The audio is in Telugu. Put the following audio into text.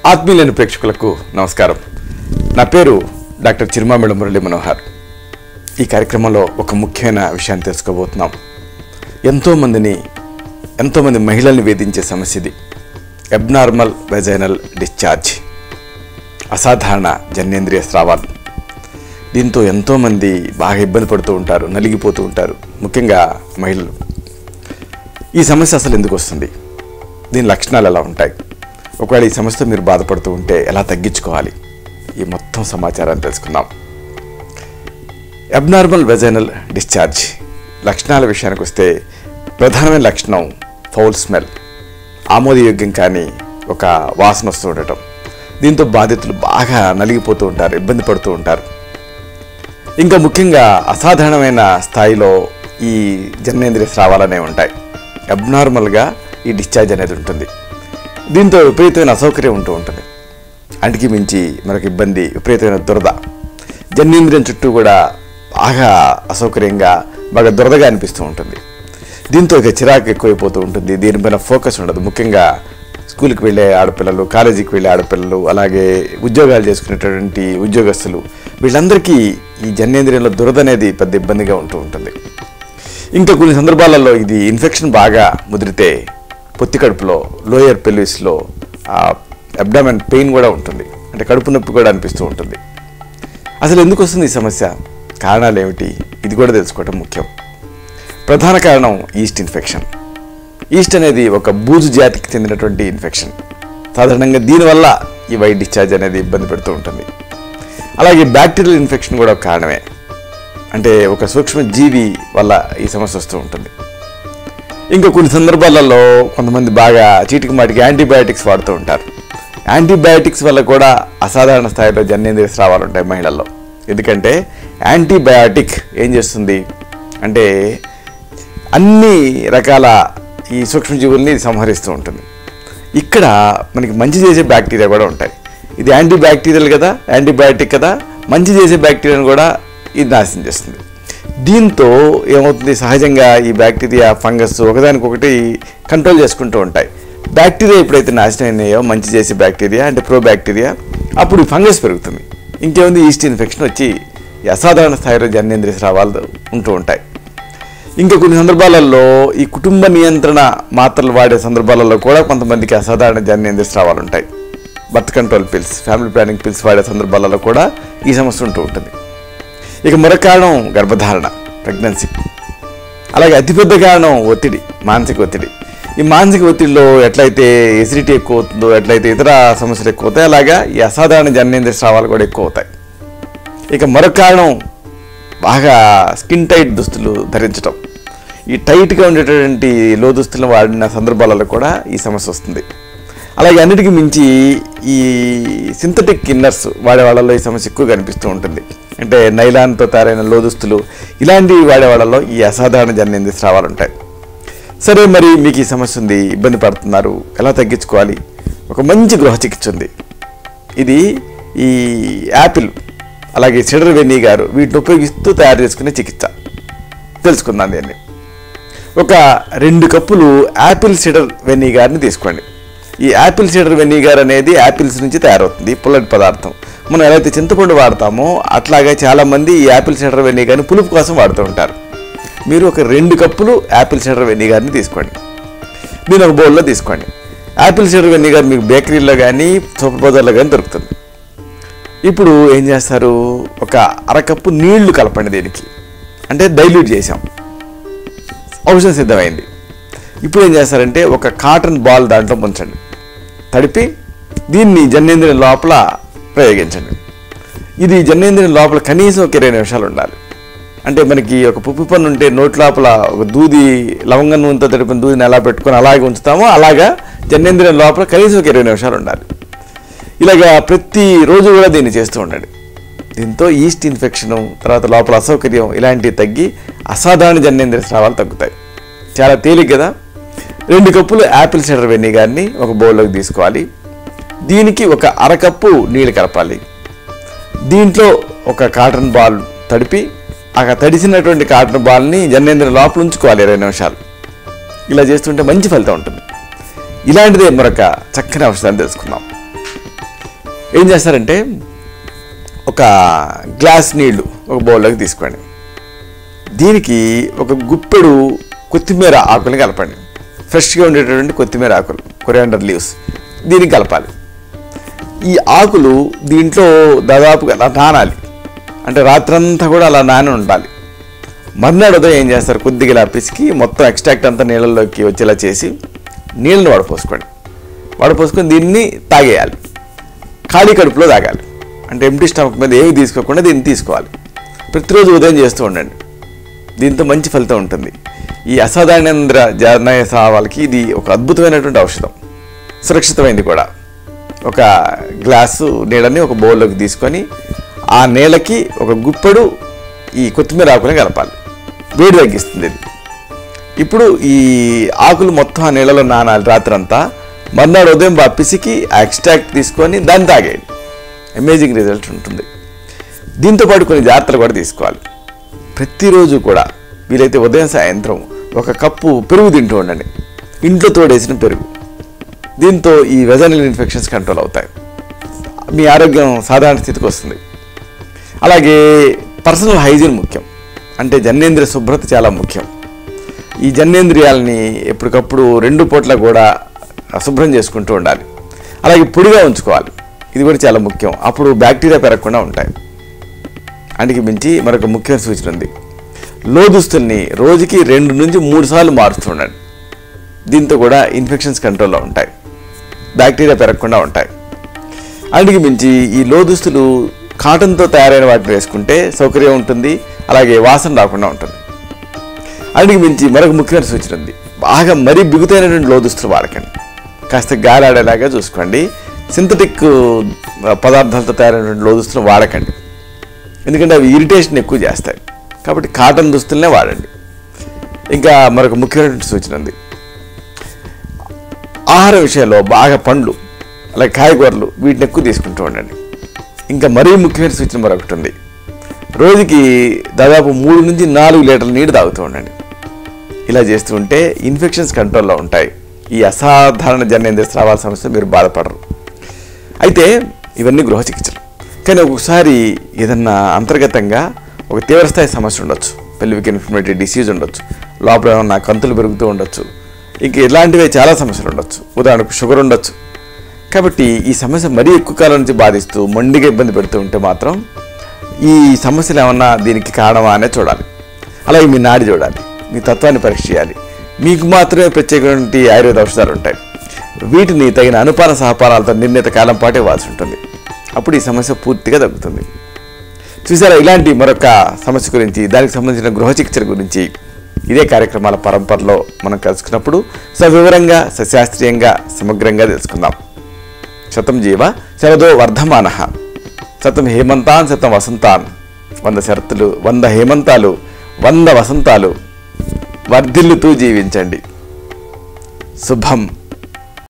ఆత్మీయులైన ప్రేక్షకులకు నమస్కారం నా పేరు డాక్టర్ చిరుమామిళ మురళి మనోహర్ ఈ కార్యక్రమంలో ఒక ముఖ్యమైన విషయాన్ని తెలుసుకోబోతున్నాం ఎంతోమందిని ఎంతోమంది మహిళల్ని వేధించే సమస్య ఇది అబ్నార్మల్ వెజైనల్ డిశ్చార్జ్ అసాధారణ జన్నేంద్రియ స్రావాలు దీంతో ఎంతోమంది బాగా ఇబ్బంది పడుతూ ఉంటారు నలిగిపోతూ ఉంటారు ముఖ్యంగా మహిళలు ఈ సమస్య అసలు ఎందుకు వస్తుంది దీని లక్షణాలు ఎలా ఉంటాయి ఒకవేళ ఈ సమస్యతో మీరు బాధపడుతూ ఉంటే ఎలా తగ్గించుకోవాలి ఈ మొత్తం సమాచారాన్ని తెలుసుకుందాం అబ్నార్మల్ వెజైనల్ డిశ్చార్జ్ లక్షణాల విషయానికి వస్తే ప్రధానమైన లక్షణం ఫౌల్ స్మెల్ ఆమోదయోగ్యం కానీ ఒక వాసన వస్తూ ఉండటం దీంతో బాధితులు బాగా నలిగిపోతూ ఉంటారు ఇబ్బంది పడుతూ ఉంటారు ఇంకా ముఖ్యంగా అసాధారణమైన స్థాయిలో ఈ జననేంద్రియ స్రావాలు అనేవి ఉంటాయి అబ్నార్మల్గా ఈ డిశ్చార్జ్ అనేది ఉంటుంది దీంతో విపరీతమైన అసౌకర్యం ఉంటూ ఉంటుంది అంటికి మించి మరొక ఇబ్బంది విపరీతమైన దురద జన్నేంద్రియం చుట్టూ కూడా బాగా అసౌకర్యంగా బాగా దురదగా అనిపిస్తూ ఉంటుంది దీంతో ఇక చిరాకు ఎక్కువైపోతూ ఉంటుంది దీనిపైన ఫోకస్ ఉండదు ముఖ్యంగా స్కూల్కి వెళ్ళే ఆడపిల్లలు కాలేజీకి వెళ్ళే ఆడపిల్లలు అలాగే ఉద్యోగాలు చేసుకునేటటువంటి ఉద్యోగస్తులు వీళ్ళందరికీ ఈ జన్నేంద్రియంలో దురద అనేది పెద్ద ఇబ్బందిగా ఉంటూ ఉంటుంది ఇంకా కొన్ని సందర్భాలలో ఇది ఇన్ఫెక్షన్ బాగా ముదిరితే పొత్తి కడుపులో లోయర్ పెల్విస్లో అబ్డామెన్ పెయిన్ కూడా ఉంటుంది అంటే కడుపు నొప్పి కూడా అనిపిస్తూ ఉంటుంది అసలు ఎందుకు వస్తుంది ఈ సమస్య కారణాలు ఏమిటి ఇది కూడా తెలుసుకోవడం ముఖ్యం ప్రధాన కారణం ఈస్ట్ ఇన్ఫెక్షన్ ఈస్ట్ అనేది ఒక బూజు జాతికి చెందినటువంటి ఇన్ఫెక్షన్ సాధారణంగా దీనివల్ల ఈ వైట్ డిశ్చార్జ్ అనేది ఇబ్బంది పెడుతూ ఉంటుంది అలాగే బ్యాక్టీరియల్ ఇన్ఫెక్షన్ కూడా ఒక కారణమే అంటే ఒక సూక్ష్మ జీవి వల్ల ఈ సమస్య వస్తూ ఉంటుంది ఇంకా కొన్ని సందర్భాలలో కొంతమంది బాగా చీటికి మాటికి యాంటీబయాటిక్స్ వాడుతూ ఉంటారు యాంటీబయాటిక్స్ వల్ల కూడా అసాధారణ స్థాయిలో జన్నేంద్రియ స్రావాలు ఉంటాయి మహిళల్లో ఎందుకంటే యాంటీబయాటిక్ ఏం చేస్తుంది అంటే అన్ని రకాల ఈ సూక్ష్మజీవుల్ని ఇది సంహరిస్తూ ఉంటుంది ఇక్కడ మనకి మంచి చేసే బ్యాక్టీరియా కూడా ఉంటాయి ఇది యాంటీ బ్యాక్టీరియల్ కదా యాంటీబయాటిక్ కదా మంచి చేసే బ్యాక్టీరియాను కూడా ఇది నాశనం చేస్తుంది దీంతో ఏమవుతుంది సహజంగా ఈ బ్యాక్టీరియా ఫంగస్ ఒకదానికొకటి కంట్రోల్ చేసుకుంటూ ఉంటాయి బ్యాక్టీరియా ఎప్పుడైతే నాశనం అయినాయో మంచి చేసే బ్యాక్టీరియా అంటే ప్రో బ్యాక్టీరియా అప్పుడు ఈ ఫంగస్ పెరుగుతుంది ఇంకేముంది ఈస్ట్ ఇన్ఫెక్షన్ వచ్చి ఈ అసాధారణ స్థాయిలో జన్నేంద్రియ స్రావాలు ఉంటూ ఉంటాయి ఇంకా కొన్ని సందర్భాలలో ఈ కుటుంబ నియంత్రణ మాత్రలు వాడే సందర్భాలలో కూడా కొంతమందికి అసాధారణ జన్నేంద్రియ స్రావాలు ఉంటాయి birth control pills family planning pills వాడే సందర్భాలలో కూడా ఈ సమస్య ఉంటూ ఉంటుంది ఇక మరొక కారణం గర్భధారణ ప్రెగ్నెన్సీ అలాగే అతిపెద్ద కారణం ఒత్తిడి మానసిక ఒత్తిడి ఈ మానసిక ఒత్తిడిలో ఎట్లయితే ఎసిడిటీ ఎక్కువ అవుతుందో ఎట్లయితే ఇతర సమస్యలు ఎక్కువ అవుతాయి అలాగా ఈ అసాధారణ జన్నేంద్రియ స్రావాలు కూడా ఎక్కువ అవుతాయి ఇక మరొక కారణం బాగా స్కిన్ టైట్ దుస్తులు ధరించడం ఈ టైట్గా ఉండేటటువంటి లో దుస్తులను వాడిన సందర్భాలలో కూడా ఈ సమస్య వస్తుంది అలాగే అన్నిటికీ మించి ఈ సింథటిక్ ఇన్నర్స్ వాడే వాళ్ళలో ఈ సమస్య ఎక్కువ కనిపిస్తూ ఉంటుంది అంటే నైలాన్తో తయారైన లో దుస్తులు ఇలాంటివి వాడే వాళ్ళలో ఈ అసాధారణ జన్నేంద్రియ స్రావాలు ఉంటాయి సరే మరి మీకు ఈ సమస్య ఉంది ఇబ్బంది పడుతున్నారు ఎలా తగ్గించుకోవాలి ఒక మంచి గృహ చికిత్స ఉంది ఇది ఈ యాపిల్ అలాగే సిడర్ వెనిగారు వీటిని ఉపయోగిస్తూ తయారు చేసుకునే చికిత్స తెలుసుకుందాం దీన్ని ఒక రెండు కప్పులు యాపిల్ సిడర్ వెనిగార్ని తీసుకోండి ఈ యాపిల్ సిడర్ వెనిగార్ అనేది యాపిల్స్ నుంచి తయారవుతుంది పుల్లటి పదార్థం మనం ఎలా అయితే చింతపండు వాడతామో అట్లాగే చాలామంది ఈ యాపిల్ సిడర్ వెనిగార్ని పులుపు కోసం వాడుతూ ఉంటారు మీరు ఒక రెండు కప్పులు యాపిల్ సిడర్ వెనిగార్ని తీసుకోండి దీని ఒక బౌల్లో తీసుకోండి యాపిల్ సిడర్ వెనిగార్ మీకు బేకరీలో కానీ సూపర్ బజార్లో కానీ దొరుకుతుంది ఇప్పుడు ఏం చేస్తారు ఒక అరకప్పు నీళ్లు కలపండి దీనికి అంటే డైల్యూట్ చేసాం ఔషధం సిద్ధమైంది ఇప్పుడు ఏం చేస్తారంటే ఒక కాటన్ బాల్ దాంట్లో ముంచండి తడిపి దీన్ని జన్నేంద్రియం లోపల ప్రయోగించండి ఇది జన్నేంద్రియం లోపల కనీసం ఒక ఇరవై నిమిషాలు ఉండాలి అంటే మనకి ఒక పుప్పు పన్ను ఉంటే నోటి లోపల ఒక దూది లవంగ నూనెతో తడిపిన దూదిని ఎలా పెట్టుకొని అలాగే ఉంచుతామో అలాగా జన్నేంద్రియం లోపల కనీసం ఒక ఇరవై నిమిషాలు ఉండాలి ఇలాగా ప్రతి రోజు కూడా దీన్ని చేస్తూ ఉండండి దీంతో ఈస్ట్ ఇన్ఫెక్షన్ తర్వాత లోపల అసౌకర్యం ఇలాంటివి తగ్గి అసాధారణ జన్నేంద్రియ స్రావాలు తగ్గుతాయి చాలా తేలిక కదా రెండు కప్పులు యాపిల్ సిడర్ వెనిగార్ని ఒక బౌల్లోకి తీసుకోవాలి దీనికి ఒక అరకప్పు నీళ్ళు కలపాలి దీంట్లో ఒక కాటన్ బాల్ తడిపి ఆ తడిసినటువంటి కాటన్ బాల్ని జన్నేంద్రియ లోపల ఉంచుకోవాలి ఇరవై నిమిషాలు ఇలా చేస్తుంటే మంచి ఫలితం ఉంటుంది ఇలాంటిదే మరొక చక్కని ఔషధాన్ని తెలుసుకుందాం ఏం చేస్తారంటే ఒక గ్లాస్ నీళ్లు ఒక బౌల్లోకి తీసుకోండి దీనికి ఒక గుప్పెడు కొత్తిమీర ఆకులు కలపండి ఫ్రెష్గా ఉండేటటువంటి కొత్తిమీర ఆకులు కొరియాండర్ లీవ్స్ దీనికి కలపాలి ఈ ఆకులు దీంట్లో దాదాపుగా అలా నానాలి అంటే రాత్రంతా కూడా అలా నాని ఉండాలి మర్నాడు ఉదయం ఏం చేస్తారు కొద్దిగా ఇలా పిసికి మొత్తం ఎక్స్ట్రాక్ట్ అంతా నీళ్ళలోకి వచ్చేలా చేసి నీళ్ళని వడపోసుకోండి వడపోసుకొని దీన్ని తాగేయాలి ఖాళీ కడుపులో తాగాలి అంటే ఎంటీ స్టమక్ మీద ఏమి తీసుకోకుండా దీన్ని తీసుకోవాలి ప్రతిరోజు ఉదయం చేస్తూ ఉండండి దీంతో మంచి ఫలితం ఉంటుంది ఈ అసాధారణేంద్ర జానయ వాళ్ళకి ఇది ఒక అద్భుతమైనటువంటి ఔషధం సురక్షితమైంది కూడా ఒక గ్లాసు నీళ్ళని ఒక బౌల్లోకి తీసుకొని ఆ నీళ్ళకి ఒక గుప్పెడు ఈ కొత్తిమీర ఆకుని కలపాలి వేడి తగ్గిస్తుంది ఇది ఇప్పుడు ఈ ఆకులు మొత్తం ఆ నీళ్ళలో నానాలి రాత్రంతా మర్నాడు ఉదయం బాగా పిసికి ఆ ఎక్స్ట్రాక్ట్ తీసుకొని దాన్ని తాగేయండి అమేజింగ్ రిజల్ట్ ఉంటుంది దీంతో పాటు కొన్ని జాగ్రత్తలు కూడా తీసుకోవాలి ప్రతిరోజు కూడా వీలైతే ఉదయం సాయంత్రం ఒక కప్పు పెరుగు తింటూ ఉండండి ఇంట్లో తోడేసిన పెరుగు దీంతో ఈ వెజనల్ ఇన్ఫెక్షన్స్ కంట్రోల్ అవుతాయి మీ ఆరోగ్యం సాధారణ స్థితికి వస్తుంది అలాగే పర్సనల్ హైజీన్ ముఖ్యం అంటే జన్నేంద్రియ శుభ్రత చాలా ముఖ్యం ఈ జన్నేంద్రియాలని ఎప్పటికప్పుడు రెండు పూట్ల కూడా శుభ్రం చేసుకుంటూ ఉండాలి అలాగే పొడిగా ఉంచుకోవాలి ఇది కూడా చాలా ముఖ్యం అప్పుడు బ్యాక్టీరియా పెరగకుండా ఉంటాయి అందుకే మించి మరొక ముఖ్యమైన సూచన ఉంది లోదుస్తుల్ని రోజుకి రెండు నుంచి మూడు సార్లు మారుస్తూ ఉండండి దీంతో కూడా ఇన్ఫెక్షన్స్ కంట్రోల్లో ఉంటాయి బ్యాక్టీరియా పెరగకుండా ఉంటాయి అందుకు మించి ఈ లోదుస్తులు కాటన్తో తయారైన వాటిని వేసుకుంటే సౌకర్యం ఉంటుంది అలాగే వాసన రాకుండా ఉంటుంది అందుకు మించి మరొక ముఖ్యమైన సూచన ఉంది బాగా మరీ బిగుతైనటువంటి లోదుస్తులు వాడకండి కాస్త గాలాడేలాగా చూసుకోండి సింథటిక్ పదార్థాలతో తయారైనటువంటి లోదుస్తులు వాడకండి ఎందుకంటే అవి ఇరిటేషన్ ఎక్కువ చేస్తాయి కాబట్టి కాటన్ దుస్తులనే వాడండి ఇంకా మరొక ముఖ్యమైనటువంటి సూచన ఉంది ఆహార విషయంలో బాగా పండ్లు అలాగే కాయగూరలు వీటిని ఎక్కువ తీసుకుంటూ ఉండండి ఇంకా మరీ ముఖ్యమైన సూచన మరొకటి ఉంది రోజుకి దాదాపు మూడు నుంచి నాలుగు లీటర్ల నీరు తాగుతూ ఉండండి ఇలా చేస్తూ ఉంటే ఇన్ఫెక్షన్స్ కంట్రోల్లో ఉంటాయి ఈ అసాధారణ జన్నేంద్ర స్రావాల సమస్య మీరు బాధపడరు అయితే ఇవన్నీ గృహ చికిత్సలు కానీ ఒక్కొక్కసారి ఏదన్నా అంతర్గతంగా ఒక తీవ్రస్థాయి సమస్య ఉండొచ్చు పెళ్ళికి ఇన్ఫ్లమేటరీ డిసీజ్ ఉండొచ్చు లోపల ఏమన్నా కంతులు పెరుగుతూ ఉండొచ్చు ఇంక ఇలాంటివే చాలా సమస్యలు ఉండొచ్చు ఉదాహరణకు షుగర్ ఉండొచ్చు కాబట్టి ఈ సమస్య మరీ ఎక్కువ కాలం నుంచి బాధిస్తూ మొండిగా ఇబ్బంది పెడుతూ ఉంటే మాత్రం ఈ సమస్యలు ఏమన్నా దీనికి కారణమా అనే చూడాలి అలాగే మీ నాడి చూడాలి మీ తత్వాన్ని పరీక్ష చేయాలి మీకు మాత్రమే ప్రత్యేకమైనటువంటి ఆయుర్వేద ఔషధాలు ఉంటాయి వీటిని తగిన అనుపాన సహపానాలతో నిర్ణీత కాలం పాటు ఇవ్వాల్సి ఉంటుంది అప్పుడు ఈ సమస్య పూర్తిగా తగ్గుతుంది చూసారా ఇలాంటి మరొక సమస్య గురించి దానికి సంబంధించిన గృహ చికిత్సల గురించి ఇదే కార్యక్రమాల పరంపరలో మనం కలుసుకున్నప్పుడు సవివరంగా సశాస్త్రీయంగా సమగ్రంగా తెలుసుకుందాం శతం జీవ శరదో వర్ధమాన శతం హేమంతాన్ శతం వసంతాన్ వంద శరత్తులు వంద హేమంతాలు వంద వసంతాలు వర్ధిల్లుతూ జీవించండి శుభం